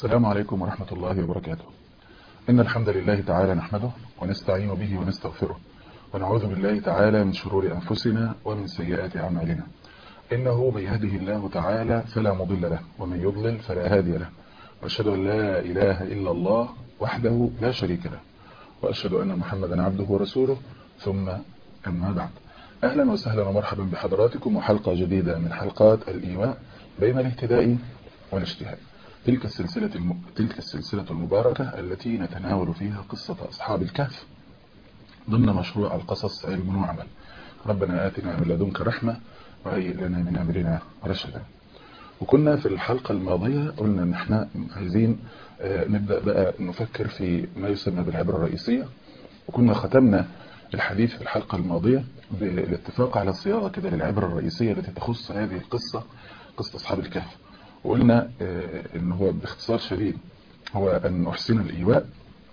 السلام عليكم ورحمة الله وبركاته إن الحمد لله تعالى نحمده ونستعين به ونستغفره ونعوذ بالله تعالى من شرور أنفسنا ومن سيئات أعمالنا إنه من يهده الله تعالى فلا مضل له ومن يضلل فلا هادي له وأشهد أن لا إله إلا الله وحده لا شريك له وأشهد أن محمدا عبده ورسوله ثم أما بعد أهلا وسهلا ومرحبا بحضراتكم وحلقة جديدة من حلقات الإيواء بين الاهتداء والاجتهاد تلك السلسلة الم... تلك السلسلة المباركة التي نتناول فيها قصة أصحاب الكهف ضمن مشروع القصص علم وعمل ربنا آتنا من لدنك رحمة وهيئ لنا من أمرنا رشدا وكنا في الحلقة الماضية قلنا ان احنا عايزين نبدأ بقى نفكر في ما يسمى بالعبرة الرئيسية وكنا ختمنا الحديث في الحلقة الماضية بالاتفاق على صياغة كده للعبرة الرئيسية التي تخص هذه القصة قصة أصحاب الكهف وقلنا ان هو باختصار شديد هو أن نحسن الإيواء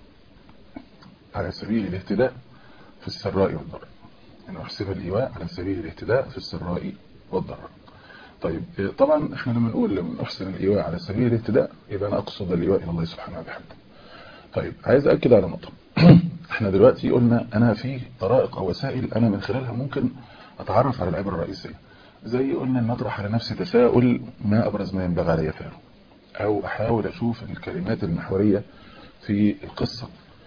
على سبيل الاهتداء في السراء والضراء أن نحسن الإيواء على سبيل الاهتداء في السراء والضراء طيب طبعا احنا لما نقول لما نحسن الإيواء على سبيل الاهتداء يبقى أنا أقصد الإيواء إلى الله سبحانه وبحمده طيب عايز أكد على نقطة احنا دلوقتي قلنا أنا في طرائق أو وسائل أنا من خلالها ممكن أتعرف على العبرة الرئيسية زي قلنا ان اطرح على نفسي تساؤل ما ابرز ما ينبغي علي فعله او احاول اشوف الكلمات المحورية في القصة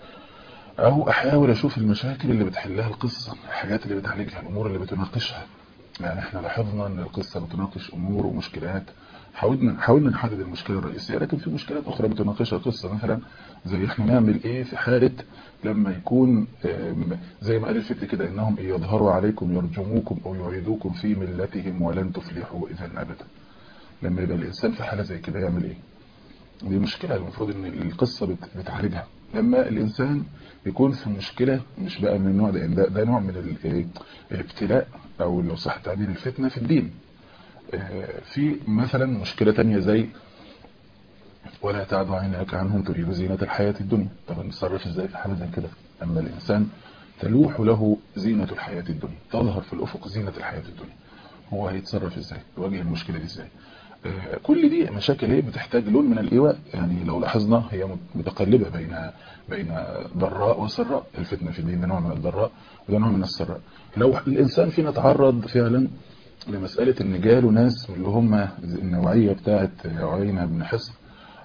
او احاول اشوف المشاكل اللي بتحلها القصة الحاجات اللي بتعالجها الامور اللي بتناقشها يعني احنا لاحظنا ان القصة بتناقش امور ومشكلات حاولنا حاولنا نحدد المشكلة الرئيسية لكن في مشكلات اخرى بتناقشها القصة مثلا زي احنا نعمل ايه في حالة لما يكون زي ما قال الفكر كده انهم ان يظهروا عليكم يرجموكم او يعيدوكم في ملتهم ولن تفلحوا اذا ابدا لما يبقى الانسان في حالة زي كده يعمل ايه دي مشكلة المفروض ان القصة بتعالجها لما الانسان يكون في مشكلة مش بقى من النوع ده ده, ده نوع من الابتلاء او لو صح تعبير الفتنة في الدين في مثلا مشكلة تانية زي ولا تعد عينك عنهم تريد زينة الحياة الدنيا طب نتصرف ازاي في حالة زي كده اما الانسان تلوح له زينة الحياة الدنيا تظهر في الافق زينة الحياة الدنيا هو هيتصرف ازاي يواجه المشكلة دي ازاي آه كل دي مشاكل هي بتحتاج لون من الايواء يعني لو لاحظنا هي متقلبة بين بين ضراء وسراء الفتنة في الدين ده نوع من الضراء وده نوع من السراء لو الانسان فينا تعرض فعلا لمسألة ان جاله ناس اللي هم النوعية بتاعت عيينة بن حصن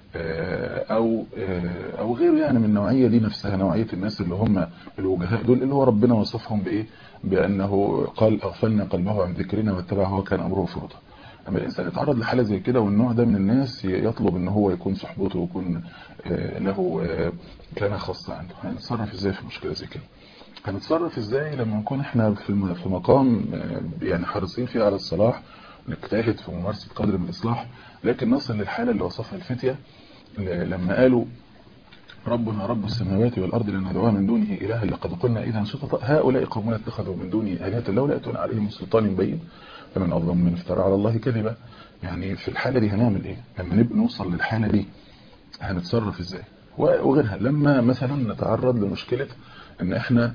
او او غيره يعني من النوعية دي نفسها نوعية الناس اللي هم الوجهاء دول اللي هو ربنا وصفهم بايه بانه قال اغفلنا قلبه عن ذكرنا واتبع هو كان امره فرطا اما الانسان يتعرض لحالة زي كده والنوع ده من الناس يطلب ان هو يكون صحبته ويكون له كان خاصة عنده هنتصرف ازاي في مشكلة زي كده هنتصرف ازاي لما نكون احنا في في مقام يعني حريصين فيه على الصلاح نجتهد في ممارسة قدر من الإصلاح لكن نصل للحالة اللي وصفها الفتية لما قالوا ربنا رب السماوات والأرض لن ندعوها من دونه إلها لقد قلنا إذا شطط هؤلاء قومنا اتخذوا من دونه آلهة لولا يأتون عليهم سلطان بين فمن أظلم من افترى على الله كذبا يعني في الحالة دي هنعمل إيه لما نبقى نوصل للحالة دي هنتصرف إزاي وغيرها لما مثلا نتعرض لمشكلة ان احنا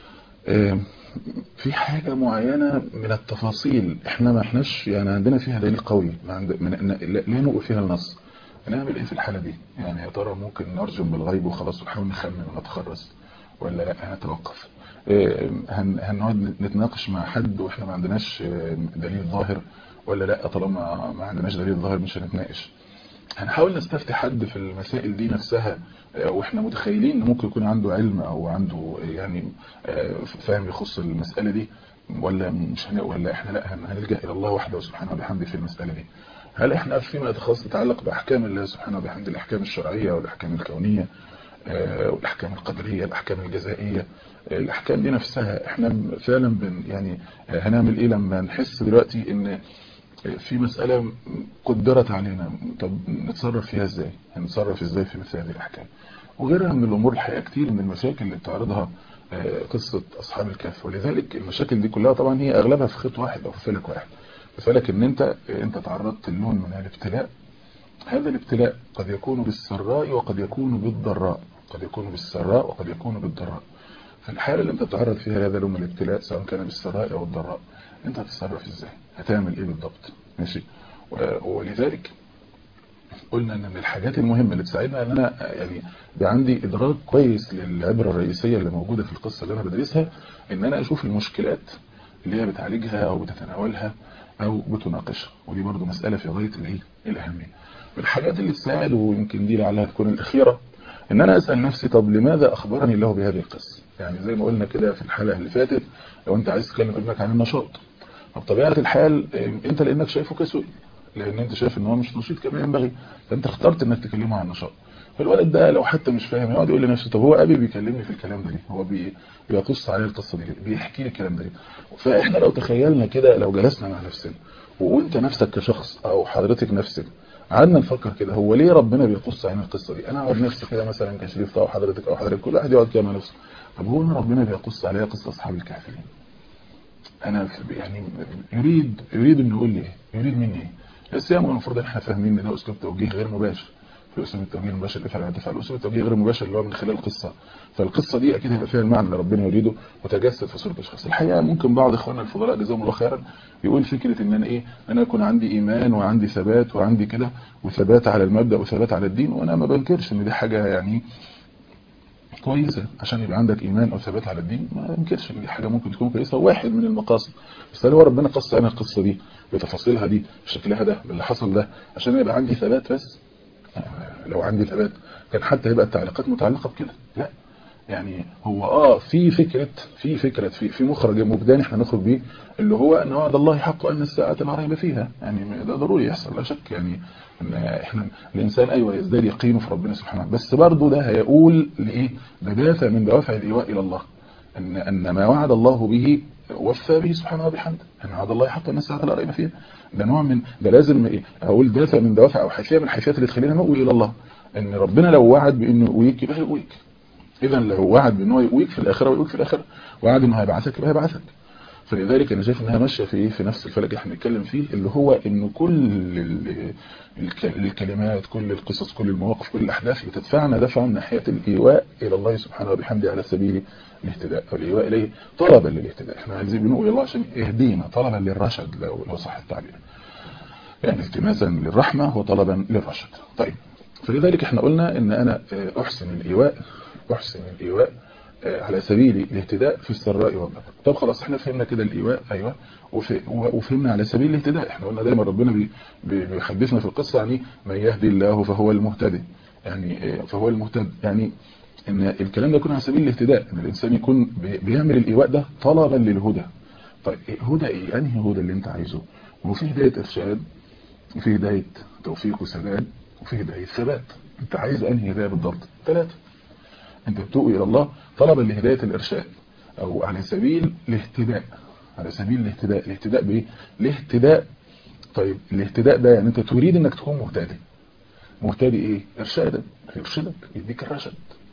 في حاجة معينة من التفاصيل احنا ما احناش يعني عندنا فيها دليل قوي ما عند... لا نقول فيها النص هنعمل ايه في الحالة دي يعني يا ترى ممكن نرجم بالغيب وخلاص ونحاول نخمن ونتخرص ولا لا هنتوقف هن... هنقعد نتناقش مع حد واحنا ما عندناش دليل ظاهر ولا لا طالما ما عندناش دليل ظاهر مش هنتناقش هنحاول نستفتي حد في المسائل دي نفسها واحنا متخيلين ان ممكن يكون عنده علم او عنده يعني فاهم يخص المسألة دي ولا مش هن... ولا احنا لا هنلجأ الى الله وحده سبحانه وبحمده في المسألة دي هل احنا فيما يتخصص يتعلق باحكام الله سبحانه وبحمده الاحكام الشرعية والاحكام الكونية والاحكام القدرية الاحكام الجزائية الاحكام دي نفسها احنا فعلا بن يعني هنعمل ايه لما نحس دلوقتي ان في مسألة قدرت علينا طب نتصرف فيها ازاي هنتصرف ازاي في مثل هذه الاحكام وغيرها من الامور الحقيقة كتير من المشاكل اللي بتعرضها قصة اصحاب الكهف ولذلك المشاكل دي كلها طبعا هي اغلبها في خط واحد او في فلك واحد فلك ان انت انت تعرضت لنوع من الابتلاء هذا الابتلاء قد يكون بالسراء وقد يكون بالضراء قد يكون بالسراء وقد يكون بالضراء في الحالة اللي انت تعرض فيها هذا لون الابتلاء سواء كان بالسراء او الضراء انت هتتصرف ازاي هتعمل ايه بالضبط ماشي ولذلك قلنا ان من الحاجات المهمه اللي تساعدنا ان انا يعني يبقى عندي ادراك كويس للعبره الرئيسيه اللي موجوده في القصه اللي انا بدرسها ان انا اشوف المشكلات اللي هي بتعالجها او بتتناولها او بتناقشها ودي برضو مساله في غايه الايه الاهميه من الحاجات اللي تساعد ويمكن دي لعلها تكون الاخيره ان انا اسال نفسي طب لماذا اخبرني الله بهذه القصه يعني زي ما قلنا كده في الحلقه اللي فاتت لو انت عايز تكلم ابنك عن النشاط بطبيعه الحال انت لانك شايفه كسول لان انت شايف ان هو مش نشيط كما ينبغي فانت اخترت انك تكلمه عن النشاط فالولد ده لو حتى مش فاهم يقعد يقول لنفسه طب هو ابي بيكلمني في الكلام ده ليه هو بي بيقص عليه القصه دي ليه بيحكي لي الكلام ده ليه فاحنا لو تخيلنا كده لو جلسنا مع نفسنا وانت نفسك كشخص او حضرتك نفسك قعدنا نفكر كده هو ليه ربنا بيقص علينا القصه دي انا اقعد نفسي كده مثلا كشريف او حضرتك او حضرتك كل واحد يقعد كده مع نفسه طب هو انا ربنا بيقص عليا قصه اصحاب الكهف ليه انا يعني يريد يريد انه يقول لي ايه يريد مني ايه الصيام المفروض ان احنا فاهمين ان ده اسلوب توجيه غير مباشر في اسلوب التوجيه المباشر افعل ما تفعل اسلوب التوجيه غير المباشر اللي هو من خلال القصه فالقصه دي اكيد هيبقى فيها المعنى اللي ربنا يريده وتجسد في صوره الشخص الحقيقه ممكن بعض اخواننا الفضلاء جزاهم الله خيرا يقول فكره ان انا ايه انا يكون عندي ايمان وعندي ثبات وعندي كده وثبات على المبدا وثبات على الدين وانا ما بنكرش ان دي حاجه يعني كويسة عشان يبقى عندك إيمان أو ثبات على الدين ما يمكنش إن دي حاجة ممكن تكون كويسة واحد من المقاصد بس هل هو ربنا قص علينا القصة دي بتفاصيلها دي بشكلها ده باللي حصل ده عشان يبقى عندي ثبات بس لو عندي ثبات كان حتى يبقى التعليقات متعلقة بكده لا يعني هو اه في فكرة في فكرة في في مخرج مبداني احنا نخرج بيه اللي هو ان وعد الله حق ان الساعة لا ريب فيها يعني ده ضروري يحصل لا شك يعني ان احنا الانسان ايوه يزداد يقينه في ربنا سبحانه وتعالى بس برضه ده هيقول لايه ده دافع من دوافع الايواء الى الله ان ان ما وعد الله به وفى به سبحانه وبحمده ان وعد الله حق ان الساعة لا ريب فيها ده نوع من ده لازم ايه اقول دافع من دوافع او حيثيه من الحيثيات اللي تخلينا نقول الى الله ان ربنا لو وعد بانه يقويك يبقى يقويك اذا لو وعد بانه يقويك في الاخره ويقويك في الاخره وعد انه هيبعثك يبقى هيبعثك فلذلك انا شايف انها ماشيه في ايه في نفس الفلك اللي احنا بنتكلم فيه اللي هو ان كل الكلمات كل القصص كل المواقف كل الاحداث بتدفعنا دفعا ناحيه الايواء الى الله سبحانه وبحمده على سبيل الاهتداء او الايواء اليه طلبا للاهتداء احنا عايزين بنقول الله عشان يهدينا طلبا للرشد لو صح التعبير يعني التماسا للرحمه وطلبا للرشد طيب فلذلك احنا قلنا ان انا احسن الايواء احسن الايواء على سبيل الاهتداء في السراء والضراء طب خلاص احنا فهمنا كده الايواء ايوه وفهمنا على سبيل الاهتداء احنا قلنا دايما ربنا بيحدثنا في القصه يعني من يهدي الله فهو المهتدي يعني فهو المهتد يعني ان الكلام ده يكون على سبيل الاهتداء ان الانسان يكون بيعمل الايواء ده طلبا للهدى طيب هدى ايه انهي هدى اللي انت عايزه وفي هدايه ارشاد وفي هدايه توفيق وسداد وفي هدايه ثبات انت عايز انهي هدايه بالضبط ثلاثه انت بتؤوي الى الله طلبا لهدايه الارشاد او على سبيل الاهتداء على سبيل الاهتداء الاهتداء بايه الاهتداء طيب الاهتداء ده يعني انت تريد انك تكون مهتدي مهتدي ايه ارشادا يرشدك يديك الرشد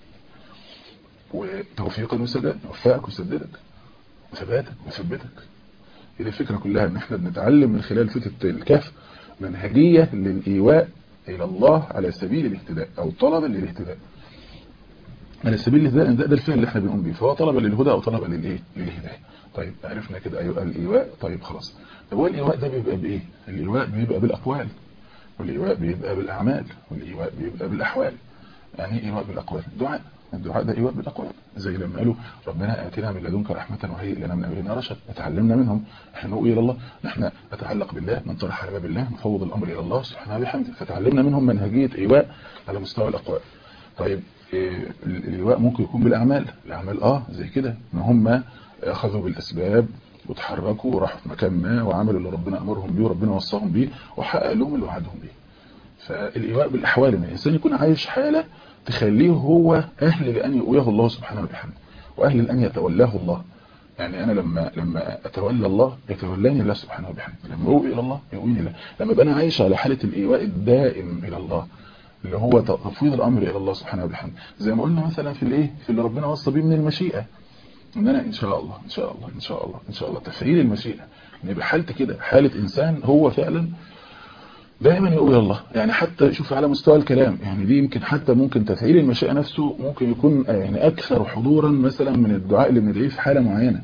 وتوفيقا وسداد وفاءك وسددك وثباتك وثبتك دي الفكره كلها ان احنا بنتعلم من خلال فتره الكهف منهجيه للايواء الى الله على سبيل الاهتداء او طلبا للاهتداء على سبيل الاهتداء ده, ده الفعل اللي احنا بنقوم بيه فهو طلبا للهدى او طلبا للايه للهدايه طيب عرفنا كده ايوه الايواء طيب خلاص طب هو الايواء ده بيبقى بايه الايواء بيبقى بالاقوال والايواء بيبقى بالاعمال والايواء بيبقى بالاحوال يعني ايه ايواء بالاقوال الدعاء الدعاء ده ايواء بالاقوال زي لما قالوا ربنا اتنا من لدنك رحمه وهيئ لنا من امرنا رشد اتعلمنا منهم احنا نقول الى الله نحن نتعلق بالله ننطرح على باب الله نفوض الامر الى الله سبحانه وبحمده فتعلمنا منهم منهجيه ايواء على مستوى الاقوال طيب إيه الايواء ممكن يكون بالاعمال الاعمال اه زي كده ان هم اخذوا بالاسباب وتحركوا وراحوا في مكان ما وعملوا اللي ربنا امرهم بيه وربنا وصاهم بيه وحقق لهم اللي وعدهم بيه فالايواء بالاحوال ان الانسان يكون عايش حاله تخليه هو اهل لان يؤويه الله سبحانه وبحمده واهل لان يتولاه الله يعني انا لما لما اتولى الله يتولاني الله سبحانه وبحمده لما اوي الى الله يؤويني الله لما ابقى انا عايش على حاله الايواء الدائم الى الله اللي هو تفويض الامر الى الله سبحانه وبحمده زي ما قلنا مثلا في الايه في اللي ربنا وصى بيه من المشيئه ان انا ان شاء الله ان شاء الله ان شاء الله ان شاء الله تفعيل المشيئه ان يبقى حالتي كده حاله انسان هو فعلا دائما يقول يا الله يعني حتى شوف على مستوى الكلام يعني دي يمكن حتى ممكن تفعيل المشيئه نفسه ممكن يكون يعني اكثر حضورا مثلا من الدعاء اللي بندعيه في حاله معينه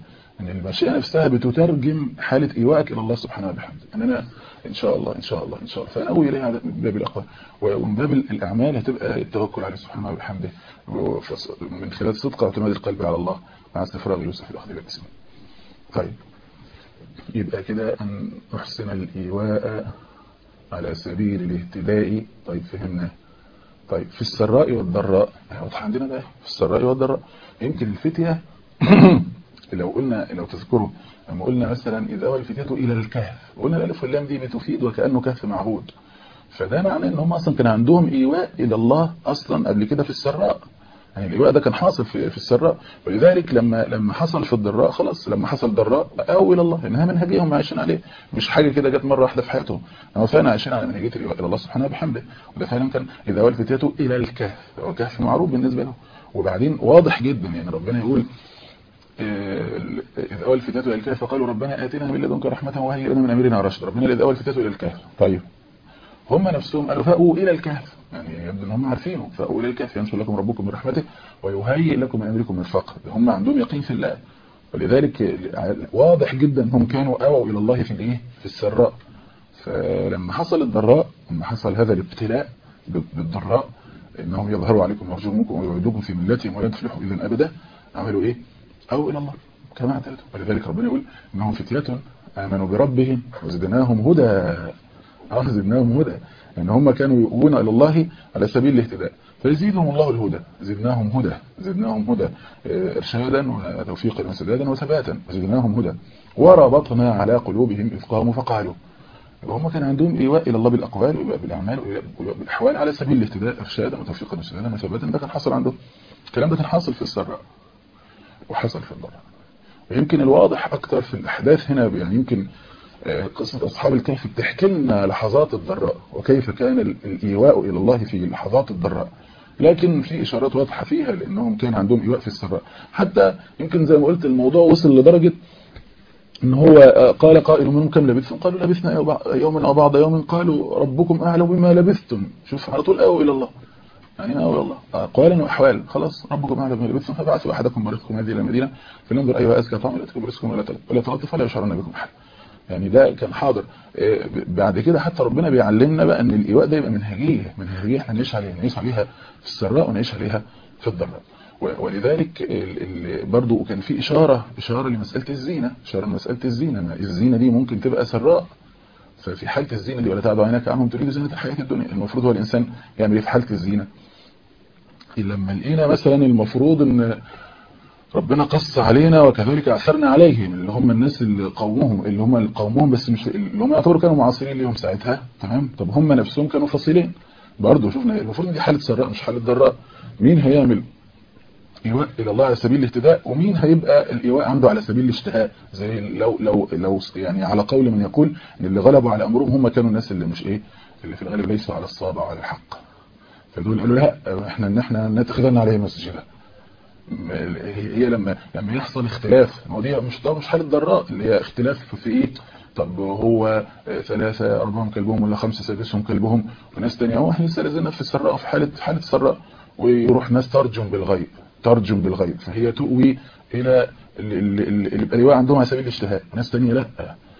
ان المشيئة نفسها بتترجم حالة ايوائك الى الله سبحانه وبحمده ان انا ان شاء الله ان شاء الله ان شاء الله فانوي اليها من باب الاقوال ومن باب الاعمال هتبقى التوكل عليه سبحانه وبحمده من خلال صدق واعتماد القلب على الله مع استفراغ يوسف الاخذ بالاسم طيب يبقى كده ان نحسن الايواء على سبيل الاهتداء طيب فهمنا طيب في السراء والضراء واضح عندنا بقى في السراء والضراء يمكن الفتية لو قلنا لو تذكروا لما قلنا مثلا إذا أوى الفتية إلى الكهف قلنا الألف واللام دي بتفيد وكأنه كهف معبود فده معنى ان هم اصلا كان عندهم ايواء الى الله اصلا قبل كده في السراء يعني الايواء ده كان حاصل في, في السراء ولذلك لما لما حصل في الضراء خلاص لما حصل ضراء او الى الله انها منهجيه هم عايشين عليه مش حاجه كده جت مره واحده في حياتهم هم فعلا عايشين على منهجيه الايواء الى الله سبحانه وبحمده وده فعلا كان اذا اول فتيته الى الكهف هو كهف معروف بالنسبه له وبعدين واضح جدا يعني ربنا يقول إذ أول فتاة إلى الكهف فقالوا ربنا آتنا من لدنك رحمة وهيئ لنا من أمرنا رشدا ربنا إذ أول فتاة إلى الكهف طيب هم نفسهم قالوا فأووا إلى الكهف يعني يبدو ان هم عارفينه فأووا إلى الكهف ينشر لكم ربكم من رحمته ويهيئ لكم من أمركم مرفقا هم عندهم يقين في الله ولذلك واضح جدا هم كانوا أووا إلى الله في الإيه في السراء فلما حصل الضراء لما حصل هذا الابتلاء بالضراء انهم يظهروا عليكم ويرجموكم ويعيدوكم في ملتهم ولا تفلحوا اذا ابدا عملوا ايه او الى الله كما اعتدوا ولذلك ربنا يقول انهم فتية امنوا بربهم وزدناهم هدى اه زدناهم هدى ان هم كانوا يؤون الى الله على سبيل الاهتداء فيزيدهم الله الهدى زدناهم هدى زدناهم هدى ارشادا وتوفيقا وسدادا وثباتا وزدناهم هدى وربطنا على قلوبهم اذ قاموا فقالوا هم كان عندهم ايواء الى الله بالاقوال وايواء بالاعمال وايواء بالاحوال على سبيل الاهتداء ارشادا وتوفيقا وسدادا وثباتا ده كان حاصل عندهم الكلام ده كان حاصل في السراء وحصل في الضراء ويمكن الواضح اكتر في الاحداث هنا يعني يمكن قصة أصحاب الكهف بتحكي لنا لحظات الضراء وكيف كان الإيواء إلى الله في لحظات الضراء لكن في إشارات واضحة فيها لأنهم كان عندهم إيواء في السراء حتى يمكن زي ما قلت الموضوع وصل لدرجة ان هو قال قائل منهم كم لبثتم قالوا لبثنا يوما أو بعض يوم قالوا ربكم أعلم بما لبثتم شوف على طول أو إلى الله يعني أو إلى الله أقوالا وأحوال خلاص ربكم أعلم بما لبثتم فبعثوا أحدكم برزقكم هذه المدينة فلننظر أيها أزكى طعم لا تكبر رزقكم ولا ولا تلطف ولا يشعرن بكم أحد يعني ده كان حاضر بعد كده حتى ربنا بيعلمنا بقى ان الايواء ده يبقى منهجيه منهجيه احنا نعيش عليها نعيش عليها في السراء ونعيش عليها في الضراء ولذلك برضو كان في اشاره اشاره لمساله الزينه اشاره لمساله الزينه الزينه دي ممكن تبقى سراء ففي حاله الزينه دي ولا تعد عينك عنهم تريد زينه الحياه الدنيا المفروض هو الانسان يعمل ايه في حاله الزينه لما لقينا مثلا المفروض ان ربنا قص علينا وكذلك أثرنا عليهم اللي هم الناس اللي قومهم اللي هم قومهم بس مش اللي هم يعتبروا كانوا معاصرين ليهم ساعتها تمام طب هم نفسهم كانوا فصيلين برضه شفنا المفروض دي حالة سراء مش حالة ضراء مين هيعمل إيواء إلى الله على سبيل الاهتداء ومين هيبقى الإيواء عنده على سبيل الاشتهاء زي لو لو لو يعني على قول من يقول ان اللي غلبوا على أمرهم هم كانوا الناس اللي مش إيه اللي في الغالب ليسوا على الصواب وعلى الحق فدول قالوا لا احنا ان احنا نتخذنا عليه مسجدا هي لما لما يحصل اختلاف ما دي مش ده مش حاله ضراء اللي هي اختلاف في ايه طب هو ثلاثة أربعهم كلبهم ولا خمسة سادسهم كلبهم وناس تانية هو احنا لسه لازلنا في السراء في حالة في حالة السراء ويروح ناس ترجم بالغيب ترجم بالغيب فهي تؤوي إلى اللي يبقى لواء عندهم على سبيل الاشتهاء ناس تانية لا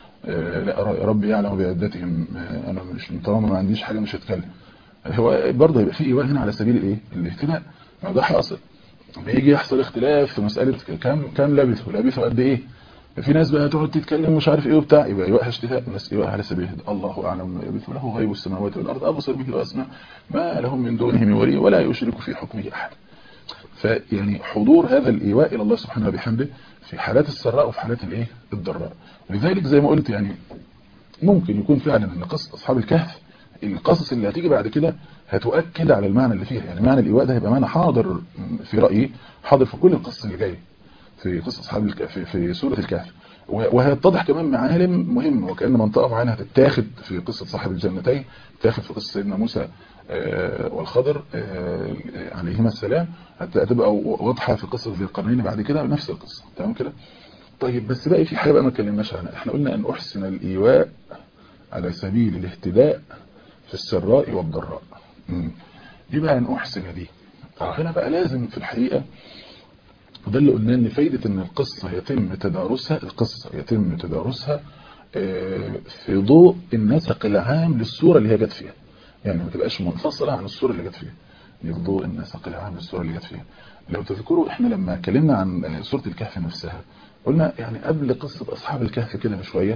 لا ربي يعلم بعدتهم انا مش طالما ما عنديش حاجة مش هتكلم هو برضه يبقى في ايواء هنا على سبيل الايه الاهتداء ده حاصل لما يجي يحصل اختلاف في مسألة كم كم لبثوا لبثوا قد ايه في ناس بقى تقعد تتكلم مش عارف ايه وبتاع يبقى يوقع اشتهاء الناس يوقع على سبيل الله اعلم ما يبث له غيب السماوات والارض ابصر به واسمع ما لهم من دونه من ولي ولا يشرك في حكمه احد فيعني حضور هذا الايواء الى الله سبحانه وبحمده في حالات السراء وفي حالات الايه الضراء ولذلك زي ما قلت يعني ممكن يكون فعلا ان قصه اصحاب الكهف القصص اللي هتيجي بعد كده هتؤكد على المعنى اللي فيها يعني معنى الإيواء ده هيبقى معنى حاضر في رأيي حاضر في كل القصص اللي جايه في قصة أصحاب الكهف في سورة الكهف وهيتضح كمان معالم مهمة وكأن منطقة معينة هتتاخد في قصة صاحب الجنتين تاخد في قصة سيدنا موسى والخضر عليهما السلام هتبقى واضحة في قصة ذي القرنين بعد كده نفس القصة تمام كده طيب بس بقى في حاجة بقى ما اتكلمناش عنها احنا قلنا أن أحسن الإيواء على سبيل الاهتداء في السراء والضراء دي بقى ان احسن دي هنا بقى لازم في الحقيقة وده اللي قلنا ان فايدة ان القصة يتم تدارسها القصة يتم تدارسها في ضوء النسق العام للصورة اللي هي جت فيها يعني ما تبقاش منفصلة عن الصورة اللي جت فيها في ضوء النسق العام للصورة اللي جت فيها لو تذكروا احنا لما اتكلمنا عن سورة الكهف نفسها قلنا يعني قبل قصة أصحاب الكهف كده بشوية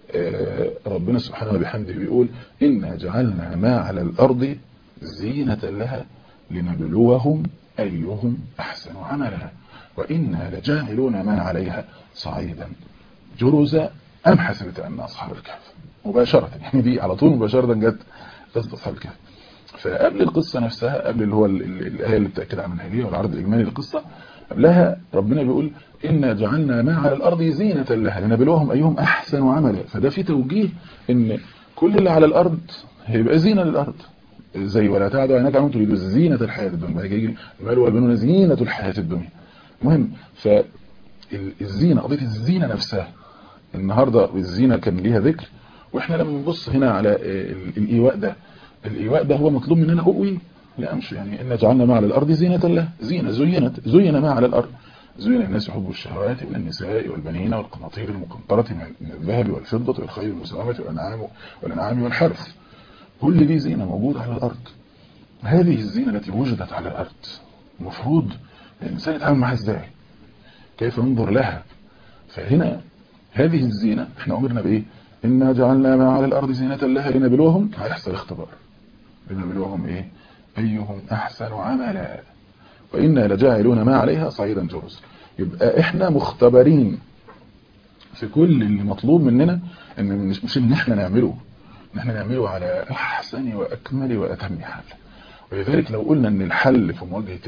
ربنا سبحانه وبحمده بيقول إنا جعلنا ما على الأرض زينة لها لنبلوهم أيهم أحسن عملا وإنا لجاعلون ما عليها صعيدا جرزا أم حسبت أن أصحاب الكهف مباشرة يعني دي على طول مباشرة جت قصة أصحاب الكهف فقبل القصة نفسها قبل اللي هو الآية اللي بتأكد عن المنهجية والعرض الإجمالي للقصة قبلها ربنا بيقول إنا جعلنا ما على الأرض زينة لها لنبلوهم أيهم أحسن عملا فده في توجيه إن كل اللي على الأرض هيبقى زينة للأرض زي ولا تعدوا عيناك عنهم تريدوا زينة الحياة الدنيا بعد يجي المال والبنون زينة الحياة الدنيا المهم فالزينة قضية الزينة نفسها النهاردة الزينة كان ليها ذكر واحنا لما نبص هنا على الإيواء ده الإيواء ده هو مطلوب مننا أقوي لا مش يعني إن جعلنا ما على الأرض زينة له زينة زينت زين ما على الأرض زين الناس حب الشهوات من النساء والبنين والقناطير المقنطرة من الذهب والفضة والخيل المسلمة والأنعام والأنعام والحرث كل دي زينة موجودة على الأرض هذه الزينة التي وجدت على الأرض المفروض الإنسان يتعامل معها إزاي كيف ينظر لها فهنا هذه الزينة احنا أمرنا بإيه إنا جعلنا ما على الأرض زينة لها لنبلوهم هيحصل اختبار لنبلوهم إيه أيهم أحسن عملا وإنا لجاعلون ما عليها صعيدا جرز يبقى إحنا مختبرين في كل اللي مطلوب مننا إن مش, مش إن إحنا نعمله إن إحنا نعمله على أحسن وأكمل وأتم حال ولذلك لو قلنا إن الحل في مواجهة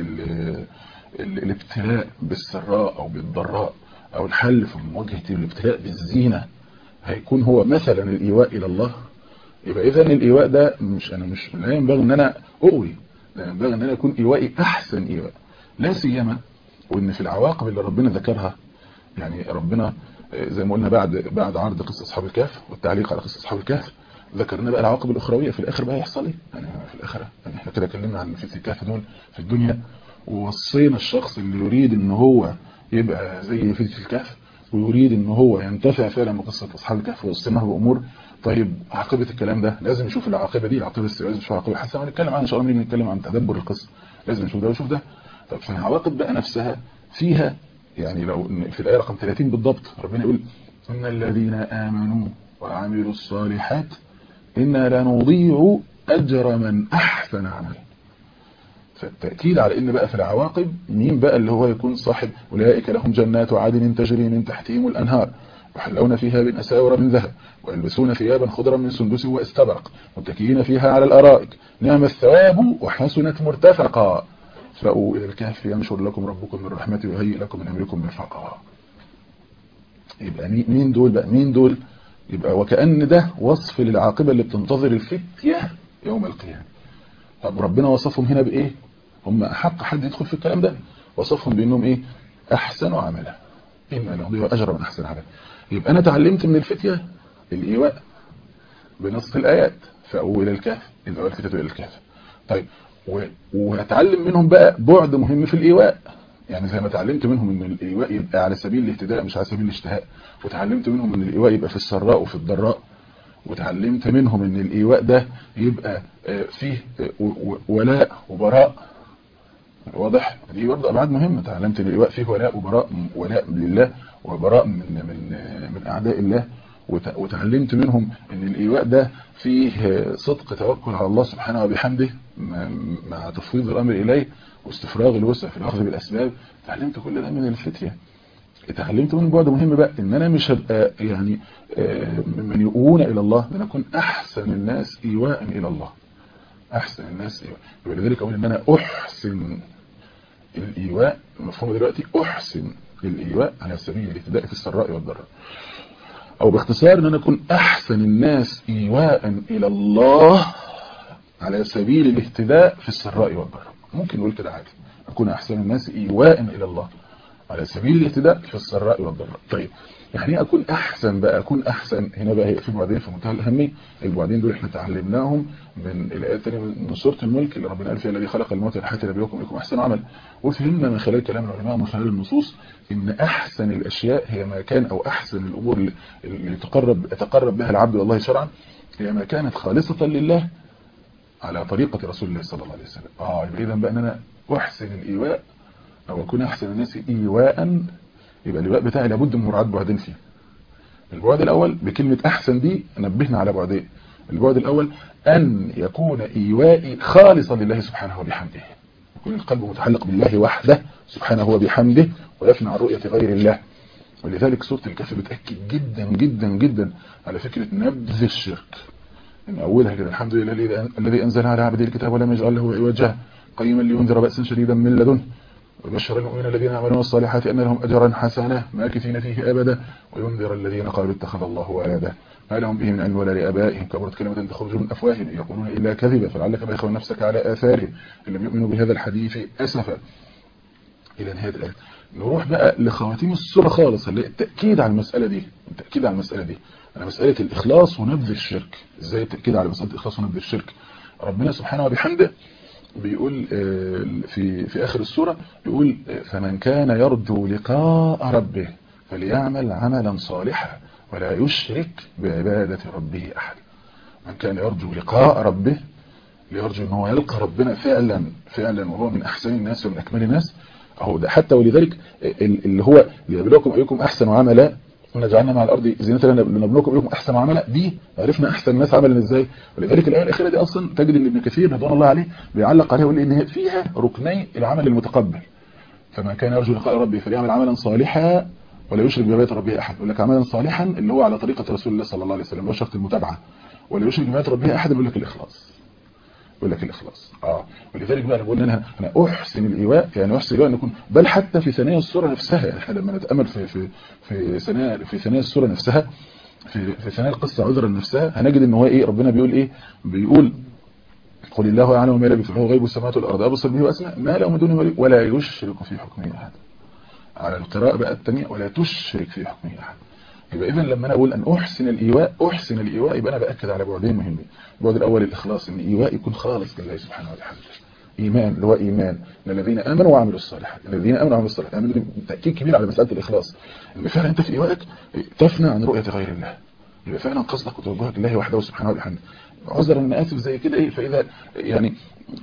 الابتلاء بالسراء أو بالضراء أو الحل في مواجهة الابتلاء بالزينة هيكون هو مثلا الإيواء إلى الله يبقى إذا الإيواء ده مش أنا مش لا ينبغي إن أنا أقوي لا ينبغي إن أنا أكون إيوائي أحسن إيواء لا سيما وإن في العواقب اللي ربنا ذكرها يعني ربنا زي ما قلنا بعد بعد عرض قصة أصحاب الكهف والتعليق على قصة أصحاب الكهف ذكرنا بقى العواقب الأخروية في الآخر بقى يحصل إيه يعني في الآخرة يعني إحنا كده اتكلمنا عن فتنة الكهف دول في الدنيا ووصينا الشخص اللي يريد إن هو يبقى زي فتنة الكهف ويريد ان هو ينتفع فعلا بقصة اصحاب الكهف ووصيناه بامور طيب عاقبة الكلام ده لازم نشوف العاقبة دي العاقبة السيئة لازم نشوف العاقبة حسنا هنتكلم عنها ان شاء الله نتكلم عن تدبر القصة لازم نشوف ده ونشوف ده طب في العواقب بقى نفسها فيها يعني لو في الآية رقم 30 بالضبط ربنا يقول إن الذين آمنوا وعملوا الصالحات إنا لا نضيع أجر من أحسن عملا فالتأكيد على ان بقى في العواقب مين بقى اللي هو يكون صاحب أولئك لهم جنات عدن تجري من تحتهم الأنهار يحلون فيها من أساور من ذهب ويلبسون ثيابا خضرا من سندس واستبرق متكئين فيها على الأرائك نعم الثواب وحسنت مرتفقا فأو إلى الكهف ينشر لكم ربكم من رحمته ويهيئ لكم من أمركم مرفقا يبقى مين دول بقى مين دول يبقى وكأن ده وصف للعاقبة اللي بتنتظر الفتية يوم القيامة طب ربنا وصفهم هنا بإيه هم أحق حد يدخل في الكلام ده وصفهم بأنهم إيه أحسن عملا إما نضيع أجر من أحسن عملا يبقى أنا تعلمت من الفتية الإيواء بنص الآيات فأول الكهف إذا الفتية إلى الكهف طيب وهتعلم منهم بقى بعد مهم في الإيواء يعني زي ما تعلمت منهم ان الإيواء يبقى على سبيل الاهتداء مش على سبيل الاشتهاء وتعلمت منهم ان الإيواء يبقى في السراء وفي الضراء وتعلمت منهم ان الإيواء ده يبقى فيه ولاء وبراء واضح دي برضه ابعاد مهمه تعلمت ان الإيواء فيه ولاء وبراء ولاء لله وبراء من من من اعداء الله وتعلمت منهم ان الإيواء ده فيه صدق توكل على الله سبحانه وبحمده مع تفويض الامر اليه واستفراغ الوسع في الاخذ بالاسباب تعلمت كل ده من الفتيه اتعلمت من بعد مهم بقى ان انا مش هبقى يعني من يؤون الى الله ان انا اكون احسن الناس ايواء الى الله احسن الناس ايواء ولذلك اقول ان انا احسن الايواء مفهوم دلوقتي احسن الايواء على سبيل الاهتداء في السراء والضراء او باختصار ان انا اكون احسن الناس ايواء الى الله على سبيل الاهتداء في السراء والضراء ممكن نقول كده عادي اكون احسن الناس ايواء الى الله على سبيل الاهتداء في السراء والضراء طيب يعني اكون احسن بقى اكون احسن هنا بقى هي في بعدين في منتهى الاهميه البعدين دول احنا تعلمناهم من الايه الثانيه من سوره الملك اللي ربنا قال فيها الذي خلق الموت والحياه ليبلوكم ايكم احسن عمل وفهمنا من خلال كلام العلماء ومن خلال النصوص ان احسن الاشياء هي ما كان او احسن الامور اللي يتقرب يتقرب بها العبد والله شرعا هي ما كانت خالصه لله على طريقه رسول الله صلى الله عليه وسلم اه يبقى اذا بقى ان انا احسن الايواء او اكون احسن الناس ايواء يبقى الايواء بتاعي لابد من مراعاه بعدين فيه البعد الاول بكلمه احسن دي نبهنا على بعدين البعد الاول ان يكون ايوائي خالصا لله سبحانه وبحمده يكون القلب متعلق بالله وحده سبحانه وبحمده ويفنى عن رؤيه غير الله ولذلك سوره الكهف بتاكد جدا جدا جدا على فكره نبذ الشرك من اولها كده الحمد لله الذي انزل على عبده الكتاب ولم يجعل له عوجا قيما لينذر باسا شديدا من لدنه وبشر المؤمنين الذين عملوا الصالحات أن لهم أجرا حسنا ماكثين فيه أبدا وينذر الذين قالوا اتخذ الله ولدا ما لهم به من علم ولا لآبائهم كبرت كلمة تخرج من أفواههم يقولون إلا كذبا فلعلك باخر نفسك على آثارهم إن لم يؤمنوا بهذا الحديث أسفا إلى نهاية الآية نروح بقى لخواتيم السورة خالص اللي التأكيد على المسألة دي التأكيد على المسألة دي على مسألة الإخلاص ونبذ الشرك إزاي التأكيد على مسألة الإخلاص ونبذ الشرك ربنا سبحانه وبحمده بيقول في في آخر السورة بيقول فمن كان يرجو لقاء ربه فليعمل عملا صالحا ولا يشرك بعبادة ربه أحد من كان يرجو لقاء ربه ليرجو ان هو يلقى ربنا فعلا فعلا وهو من أحسن الناس ومن أكمل الناس أهو ده حتى ولذلك اللي هو ليبلوكم أيكم أحسن عملا ونجعلنا مع الأرض زينة لنبلوكم أيكم أحسن عملا دي عرفنا أحسن الناس عملا إزاي ولذلك الآية الأخيرة دي أصلا تجد أن ابن كثير رضوان الله عليه بيعلق عليها ويقول إن فيها ركني العمل المتقبل فمن كان يرجو لقاء ربه فليعمل عملا صالحا ولا يشرك بعبادة ربه أحد يقول لك عملا صالحا اللي هو على طريقة رسول الله صلى الله عليه وسلم وشرط المتابعة ولا يشرك بعبادة ربه أحد يقول لك الإخلاص يقول لك الإخلاص اه ولذلك بقى انا بقول انا انا احسن الايواء يعني احسن الايواء ان يكون بل حتى في ثنايا السوره نفسها يعني احنا لما نتامل في في في ثنايا في ثنايا السوره نفسها في في ثنايا القصه عذرا نفسها هنجد ان هو ايه ربنا بيقول ايه بيقول قل الله اعلم ما لبث له غيب السماوات والارض ابصر به واسمع ما له من دونه ولي ولا يشرك في حكمه احد على القراءه بقى الثانيه ولا تشرك في حكمه احد يبقى اذا لما انا اقول ان احسن الايواء احسن الايواء يبقى انا باكد على بعدين مهمين البعد الاول الاخلاص ان الايواء يكون خالص لله سبحانه وتعالى ايمان اللي هو ايمان ان الذين امنوا وعملوا الصالحات الذين امنوا وعملوا الصالحات امنوا تاكيد كبير على مساله الاخلاص ان فعلا انت في ايوائك تفنى عن رؤيه غير الله يبقى فعلا قصدك وتوجهك لله وحده سبحانه وتعالى عذرا انا اسف زي كده ايه فاذا يعني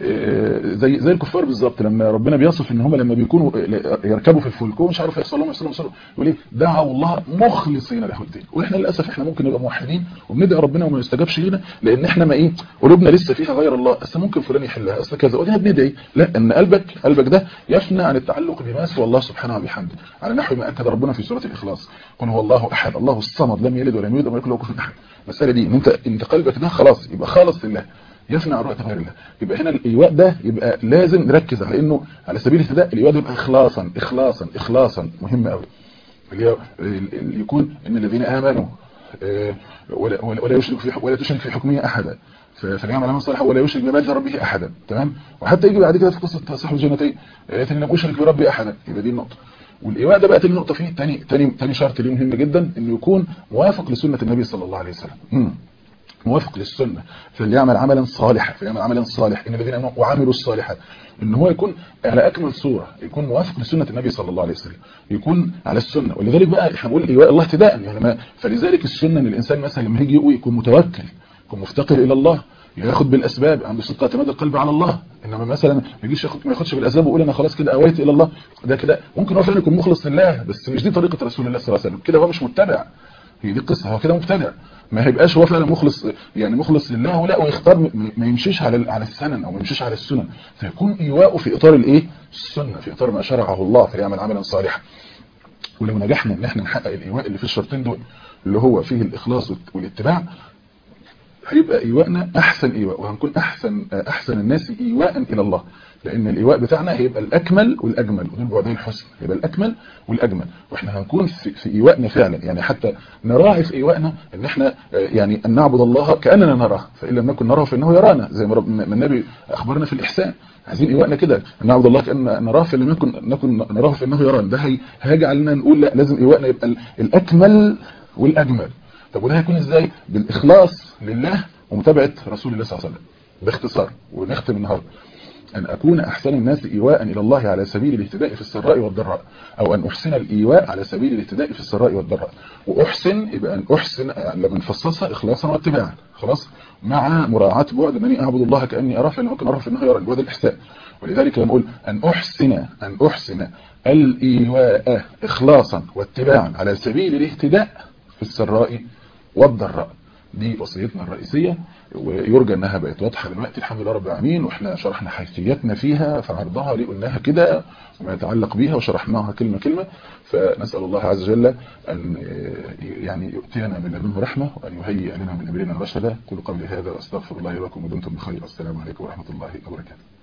زي زي الكفار بالظبط لما ربنا بيصف ان هم لما بيكونوا يركبوا في الفلك ومش عارف يحصل لهم يحصل لهم يقول ايه دعوا الله مخلصين له الدين واحنا للاسف احنا ممكن نبقى موحدين وبندعي ربنا وما يستجابش لينا لان احنا ما ايه قلوبنا لسه فيها غير الله اصل ممكن فلان يحلها اصل كذا ودينا بندعي لا ان قلبك قلبك ده يفنى عن التعلق بما سوى الله سبحانه وبحمده على نحو ما اكد ربنا في سوره الاخلاص قل هو الله احد الله الصمد لم يلد ولم يولد ولم يكن له كفوا احد المساله دي ان انت انت قلبك ده خلاص يبقى خالص لله يفنى عن رؤيه غير الله يبقى هنا الايواء ده يبقى لازم نركز على انه على سبيل الاهتداء الايواء ده يبقى اخلاصا اخلاصا اخلاصا مهم قوي اللي يكون ان الذين امنوا ولا ولا يشرك في ولا تشرك في حكمه احدا فليعمل عملا صالحا ولا يشرك بعباده ربه احدا تمام وحتى يجي بعد كده في قصه صاحب الجنتين ان لم اشرك بربي احدا يبقى دي النقطه والايواء ده بقى تاني نقطه فيه تاني تاني تاني شرط ليه مهم جدا انه يكون موافق لسنه النبي صلى الله عليه وسلم مم. موافق للسنة فليعمل عملا صالحا فليعمل عملا صالح إن الذين أمنوا وعملوا الصالحات إن هو يكون على أكمل صورة يكون موافق لسنة النبي صلى الله عليه وسلم يكون على السنة ولذلك بقى احنا بنقول إيواء الله اهتداء يعني ما فلذلك السنة إن الإنسان مثلا لما يجي يقوي يكون متوكل يكون مفتقر إلى الله ياخد بالاسباب عنده صدق اعتماد القلب على الله انما مثلا ما يجيش ياخد ما ياخدش بالاسباب ويقول انا خلاص كده اويت الى الله ده كده ممكن هو فعلا يكون مخلص لله بس مش دي طريقه رسول الله صلى الله عليه وسلم كده هو مش متبع هي دي القصه هو كده مبتدع ما هيبقاش هو فعلا مخلص يعني مخلص لله ولا ويختار ما يمشيش على على السنن او ما يمشيش على السنن فيكون ايواءه في اطار الايه السنه في اطار ما شرعه الله فيعمل عملا صالحا ولو نجحنا ان احنا نحقق الايواء اللي في الشرطين دول اللي هو فيه الاخلاص والاتباع هيبقى ايواءنا احسن ايواء وهنكون احسن احسن الناس ايواء الى الله لان الايواء بتاعنا هيبقى الاكمل والاجمل ودول بعدين الحسن هيبقى الاكمل والاجمل واحنا هنكون في, في ايواءنا فعلا يعني حتى نراعي في ايواءنا ان احنا يعني ان نعبد الله كاننا نراه فان لم نكن نراه فانه يرانا زي ما النبي اخبرنا في الاحسان عايزين ايواءنا كده ان نعبد الله كان نراه فان لم نكن نكن نراه فانه يرانا ده هيجعلنا نقول لا لازم ايواءنا يبقى الاكمل والاجمل طب وده هيكون ازاي بالاخلاص لله ومتابعه رسول الله صلى الله عليه وسلم باختصار ونختم النهارده أن أكون أحسن الناس إيواء إلى الله على سبيل الاهتداء في السراء والضراء أو أن أحسن الإيواء على سبيل الاهتداء في السراء والضراء وأحسن يبقى أن أحسن لما نفصصها إخلاصا واتباعا خلاص مع مراعاة بعد أنني أعبد الله كأني أرى فإنه ممكن أرى فإنه يرى بعد الإحسان ولذلك لما أقول أن أحسن أن أحسن الإيواء إخلاصا واتباعا على سبيل الاهتداء في السراء والضراء دي وصيتنا الرئيسية ويرجى انها بقت واضحة دلوقتي الحمد لله رب العالمين واحنا شرحنا حيثياتنا فيها فعرضها ليه قلناها كده وما يتعلق بيها وشرحناها كلمة كلمة فنسأل الله عز وجل أن يعني يؤتينا من لدنه رحمة وأن يهيئ لنا من أمرنا رشدا كل قبل هذا وأستغفر الله لكم ودمتم بخير السلام عليكم ورحمة الله وبركاته